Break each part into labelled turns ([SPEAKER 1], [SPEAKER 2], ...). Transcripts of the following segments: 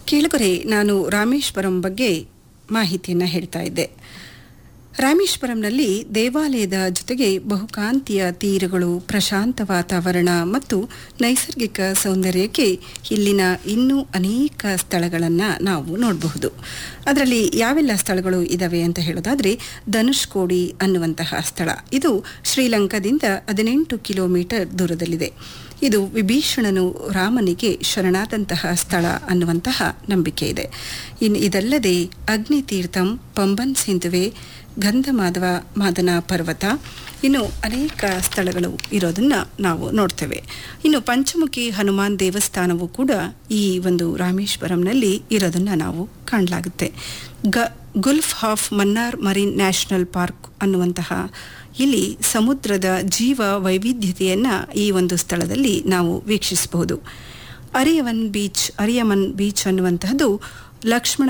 [SPEAKER 1] ಕೇಳುಗರೆ ನಾನು ರಾಮೇಶ್ವರಂ ಬಗ್ಗೆ ಮಾಹಿತಿಯನ್ನು ಹೇಳ್ತಾ ಇದ್ದೆ ರಾಮೇಶ್ವರಂನಲ್ಲಿ ದೇವಾಲಯದ ಜೊತೆಗೆ ಬಹುಕಾಂತಿಯ ತೀರಗಳು ಪ್ರಶಾಂತ ವಾತಾವರಣ ಮತ್ತು ನೈಸರ್ಗಿಕ ಸೌಂದರ್ಯಕ್ಕೆ ಇಲ್ಲಿನ ಇನ್ನೂ ಅನೇಕ ಸ್ಥಳಗಳನ್ನು ನಾವು ನೋಡಬಹುದು ಅದರಲ್ಲಿ ಯಾವೆಲ್ಲ ಸ್ಥಳಗಳು ಇದಾವೆ ಅಂತ ಹೇಳೋದಾದರೆ ಧನುಷ್ಕೋಡಿ ಅನ್ನುವಂತಹ ಸ್ಥಳ ಇದು ಶ್ರೀಲಂಕಾದಿಂದ ಹದಿನೆಂಟು ಕಿಲೋಮೀಟರ್ ದೂರದಲ್ಲಿದೆ ಇದು ವಿಭೀಷಣನು ರಾಮನಿಗೆ ಶರಣಾದಂತಹ ಸ್ಥಳ ಅನ್ನುವಂತಹ ನಂಬಿಕೆ ಇದೆ ಇನ್ನು ಇದಲ್ಲದೆ ಅಗ್ನಿತೀರ್ಥಂ ಪಂಬನ್ ಸೇತುವೆ ಗಂಧಮಾಧವ ಮಾದನ ಪರ್ವತ ಇನ್ನು ಅನೇಕ ಸ್ಥಳಗಳು ಇರೋದನ್ನು ನಾವು ನೋಡ್ತೇವೆ ಇನ್ನು ಪಂಚಮುಖಿ ಹನುಮಾನ್ ದೇವಸ್ಥಾನವೂ ಕೂಡ ಈ ಒಂದು ರಾಮೇಶ್ವರಂನಲ್ಲಿ ಇರೋದನ್ನು ನಾವು ಕಾಣಲಾಗುತ್ತೆ ಗ gulf of Mannar marine national park ಅನ್ನುವಂತಹ ಇಲ್ಲಿ ಸಮುದ್ರದ ಜೀವ ವೈವಿಧ್ಯತೆಯನ್ನು ಈ ಒಂದು ಸ್ಥಳದಲ್ಲಿ ನಾವು ವೀಕ್ಷಿಸಬಹುದು ಅರಿಯವನ್ ಬೀಚ್ ಅರಿಯಮನ್ ಬೀಚ್ ಅನ್ನುವಂತಹದ್ದು ಲಕ್ಷ್ಮಣ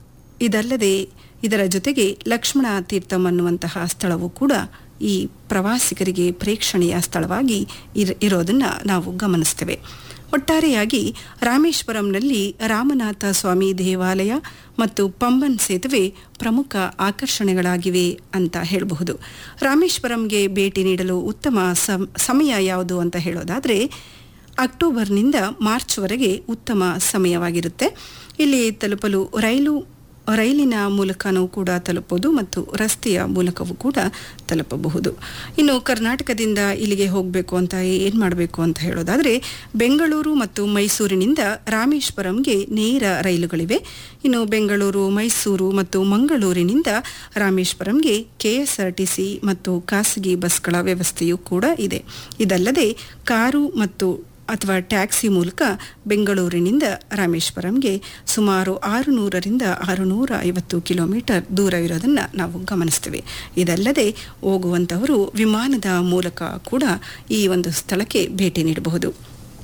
[SPEAKER 1] ಇದಲ್ಲದೆ ಇದರ ಜೊತೆಗೆ ಲಕ್ಷ್ಮಣ ತೀರ್ಥಂ ಅನ್ನುವಂತಹ ಸ್ಥಳವು ಕೂಡ ಈ ಪ್ರವಾಸಿಗರಿಗೆ ಪ್ರೇಕ್ಷಣೀಯ ಸ್ಥಳವಾಗಿ ಇರ್ ಇರೋದನ್ನು ನಾವು ಗಮನಿಸ್ತೇವೆ ಒಟ್ಟಾರೆಯಾಗಿ ರಾಮೇಶ್ವರಂನಲ್ಲಿ ರಾಮನಾಥ ಸ್ವಾಮಿ ದೇವಾಲಯ ಮತ್ತು ಪಂಬನ್ ಸೇತುವೆ ಪ್ರಮುಖ ಆಕರ್ಷಣೆಗಳಾಗಿವೆ ಅಂತ ಹೇಳಬಹುದು ರಾಮೇಶ್ವರಂಗೆ ಭೇಟಿ ನೀಡಲು ಉತ್ತಮ ಸಮಯ ಯಾವುದು ಅಂತ ಹೇಳೋದಾದರೆ ಅಕ್ಟೋಬರ್ನಿಂದ ಮಾರ್ಚ್ವರೆಗೆ ಉತ್ತಮ ಸಮಯವಾಗಿರುತ್ತೆ ಇಲ್ಲಿ ತಲುಪಲು ರೈಲು ರೈಲಿನ ಮೂಲಕನೂ ಕೂಡ ತಲುಪಬಹುದು ಮತ್ತು ರಸ್ತೆಯ ಮೂಲಕವೂ ಕೂಡ ತಲುಪಬಹುದು ಇನ್ನು ಕರ್ನಾಟಕದಿಂದ ಇಲ್ಲಿಗೆ ಹೋಗಬೇಕು ಅಂತ ಏನು ಮಾಡಬೇಕು ಅಂತ ಹೇಳೋದಾದರೆ ಬೆಂಗಳೂರು ಮತ್ತು ಮೈಸೂರಿನಿಂದ ರಾಮೇಶ್ವರಂಗೆ ನೇರ ರೈಲುಗಳಿವೆ ಇನ್ನು ಬೆಂಗಳೂರು ಮೈಸೂರು ಮತ್ತು ಮಂಗಳೂರಿನಿಂದ ರಾಮೇಶ್ವರಂಗೆ ಕೆಎಸ್ಆರ್ಟಿಸಿ ಮತ್ತು ಖಾಸಗಿ ಬಸ್ಗಳ ವ್ಯವಸ್ಥೆಯೂ ಕೂಡ ಇದೆ ಇದಲ್ಲದೆ ಕಾರು ಮತ್ತು ಅಥವಾ ಟ್ಯಾಕ್ಸಿ ಮೂಲಕ ಬೆಂಗಳೂರಿನಿಂದ ರಾಮೇಶ್ವರಂಗೆ ಸುಮಾರು ಆರುನೂರರಿಂದ ಆರುನೂರ ಐವತ್ತು ಕಿಲೋಮೀಟರ್ ದೂರವಿರೋದನ್ನು ನಾವು ಗಮನಿಸ್ತೇವೆ ಇದಲ್ಲದೆ ಹೋಗುವಂಥವರು ವಿಮಾನದ ಮೂಲಕ ಕೂಡ ಈ ಒಂದು ಸ್ಥಳಕ್ಕೆ ಭೇಟಿ ನೀಡಬಹುದು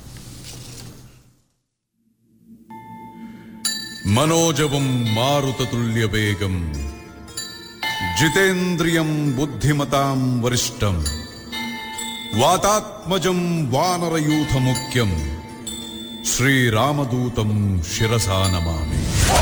[SPEAKER 2] മനോജവം മാരുതതുല്യവേഗം ജിതേന്ദ്രിയം ബുദ്ധിമതാം വരിഷ്ടം വാതാത്മജം വാനരയൂഥമുഖ്യം ശ്രീരാമദൂതം ശിരസാ നമാമി